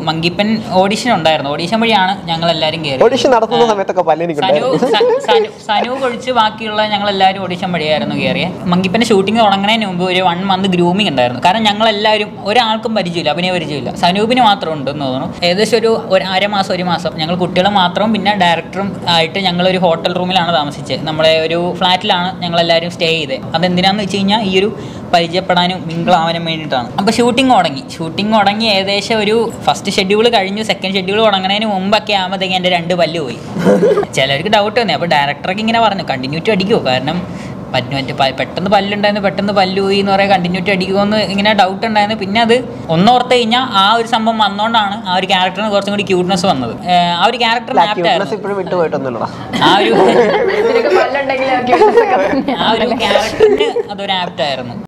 മങ്കിപ്പൻ audition ഉണ്ടായിരുന്നു audition വഴിയാണ് ഞങ്ങൾ എല്ലാവരും കയറി ഓഡിഷൻ നടത്തുന്ന സമയത്തൊക്കെ സനു പല്ലെനിക്കുണ്ടായിരുന്നു സ- സനു- സനു ഒഴിച്ച് ബാക്കിയുള്ള ഞങ്ങൾ എല്ലാവരും ഓഡിഷൻ വഴിയായിരുന്നു കയറിയത് മങ്കിപ്പന്റെ ഷൂട്ടിംഗ് തുടങ്ങുന്നതിന് മുമ്പ് ഒരു വൺ മന്ത് ഗ്രൂമിംഗ് ഉണ്ടായിരുന്നു കാരണം ഞങ്ങൾ എല്ലാവരും ഒരാൾക്കും പരിചയമില്ല അഭിനയ പരിചയമില്ല സനൂപിന് മാത്രം ഉണ്ടെന്ന് തോന്നുന്നു ഏകദേശം ഒരു ഒരു അരമാസം ഒരു മാസം ഞങ്ങൾ കുട്ടികളെ മാത്രം പിന്നെ ഡയറക്ടറും ആയിട്ട് ഞങ്ങൾ ഒരു ഹോട്ടൽ റൂമിലാണ് താമസിച്ചത് നമ്മുടെ ഒരു ഫ്ലാറ്റിലാണ് ഞങ്ങൾ എല്ലാവരും സ്റ്റേ ചെയ്തത് അതെന്തിനാന്ന് വെച്ച് കഴിഞ്ഞാൽ ഈ ഒരു പരിചയപ്പെടാനും മിങ്കിളാവാനും വേണ്ടിയിട്ടാണ് അപ്പോൾ ഷൂട്ടിംഗ് തുടങ്ങി ഷൂട്ടിംഗ് തുടങ്ങി ഏകദേശം ഒരു ഫസ്റ്റ് ഷെഡ്യൂൾ കഴിഞ്ഞു സെക്കൻഡ് ഷെഡ്യൂൾ തുടങ്ങുന്നതിന് മുമ്പൊക്കെ ആകുമ്പോഴത്തേക്ക് എൻ്റെ രണ്ട് പല്ല് പോയി ചിലർക്ക് ഡൗട്ട് വന്നേ അപ്പോൾ ഡയറക്ടറൊക്കെ ഇങ്ങനെ പറഞ്ഞു കണ്ടിന്യൂറ്റി അടിക്കുമോ കാരണം പറ്റ് മറ്റേ പ- പെട്ടെന്ന് പല്ലുണ്ടായിരുന്നു പെട്ടെന്ന് പല്ല് പോയി എന്ന് പറയാൻ കണ്ടിന്യൂറ്റി അടിക്കുമോ എന്ന് ഇങ്ങനെ ഡൗട്ട് ഉണ്ടായിരുന്നു പിന്നെ അത് ഒന്നോർത്ത് കഴിഞ്ഞാൽ ആ ഒരു സംഭവം വന്നോണ്ടാണ് ആ ഒരു ക്യാരക്ടറിന് കുറച്ചും കൂടി ക്യൂട്ട്നെസ് വന്നത് ഏഹ് ആ ഒരു ക്യാരക്ടർ ക്യൂട്ട്നെസ് ഇപ്പോഴും വിട്ടുപോയിട്ടൊന്നുമില്ലടാ ആ ഒരു നിനക്ക് പല്ലുണ്ടെങ്കിൽ ആ cuteness ഒക്കെ തന്നെ. ആ ഒരു ക്യാരക്ടറിന് അതൊരു ആപ്റ്റ് ആയിരുന്നു